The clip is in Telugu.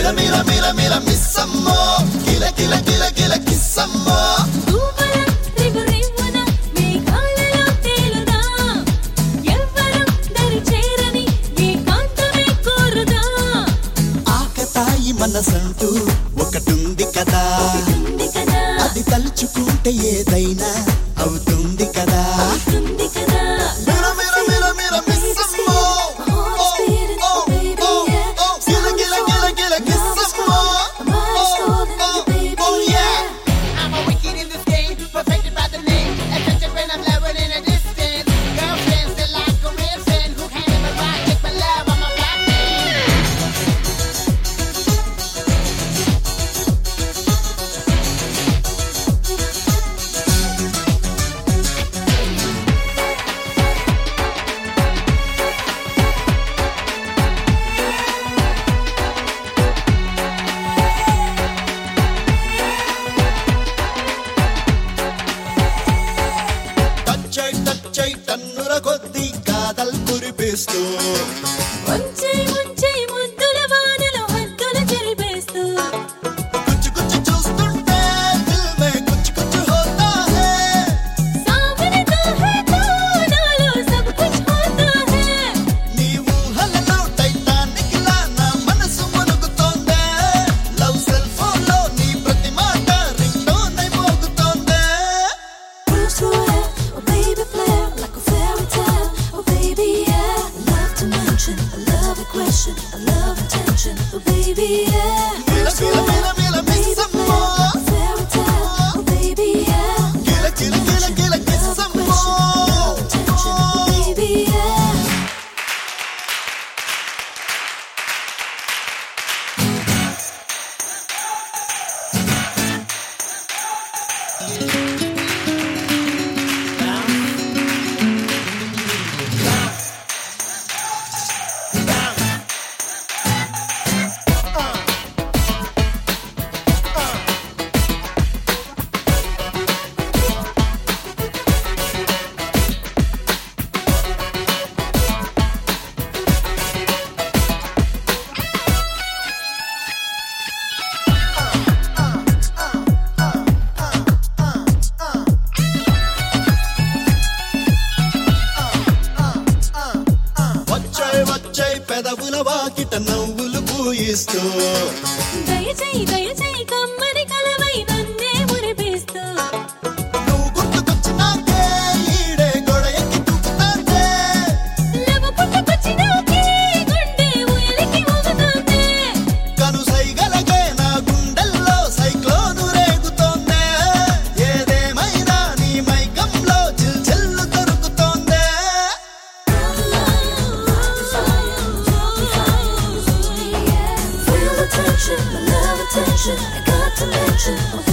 మిల మిల మిల మిల మిస్సమ్మో కిల కిల కిల కిల కిస్సమ్మో తూవల రివరివ్వన మేఘాలలో తేలుదా ఎవ్వరం దరి చేరని ఏకాంతమే కోరుదా ఆకతాయి మనసంటూ ఒకటుంది కదా ఉంది కదా అది తలుచుకుంటే ఏదైనా అవుతుంది కదా ఉంది కదా మిల మిల మిల మిల మిస్సమ్మో ఓ, ఓ, ఓ, ఓ, కిల కిల కిల కిల కిస్సమ్మో ఓ, ఓ, ఓ, yeah. I'm a wicked in this game, perfected by the name. Attention when I'm loving in a distance. Girlfriends, they like a real friend who can't even rock. Take my love, I'm a black man. టచ్చై టచ్చై టన్నుల కొద్ది కాదల్ కురిపిస్తూ ముంచే ముంచే ముద్దుల వానలో హద్దులు చెరిపేస్తూ కుచ్చు కుచ్చు చూస్తుంటే దిల్ మే కుచ్చు కుచ్చు హోతా హై సావనతో హై తో నాలో సబ్ కుచ్ హోతా హై నీ ఊహలలో టైటానిక్ లా నా మనసు మునుగుతోందే లవ్ సెల్ ఫోన్ లో నీ ప్రతి మాట రింగ్ టోన్ అయి మోగుతోందే Cruise through it, oh baby, play it like a fairy tale. Oh baby, yeah. Love to mention, a love equation, a love intention. Oh baby, yeah. మిల Cruise మిల through మిల it, మిల oh baby, మిస్సమ్మో play it like a fairy tale. Oh baby, yeah. కిల కిల కిల కిల Love కిస్సమ్మో equation, love intention. Oh baby, yeah. వచ్చాయి వచ్చాయి పెదవుల వాకిట నవ్వులు పూయిస్తూ దయచేయి దయచేయి కమ్మని కలవై నన్నే మురిపిస్తూ నువ్వు గుర్తుకొచ్చినాకే ఈడే గొడ ఎక్కి దూకుతాందే లవ పుట్టుకొచ్చినాకే గుండె ఉయలికి ఊగుతోంది కను సైగలగే నా గుండెల్లో సైక్లోను రేగుతోందే ఏదేమైనా నీ మైకంలో చిల్ చిల్లు దొరుకుతోందే Feel the tension, my love attention. I got to mention, oh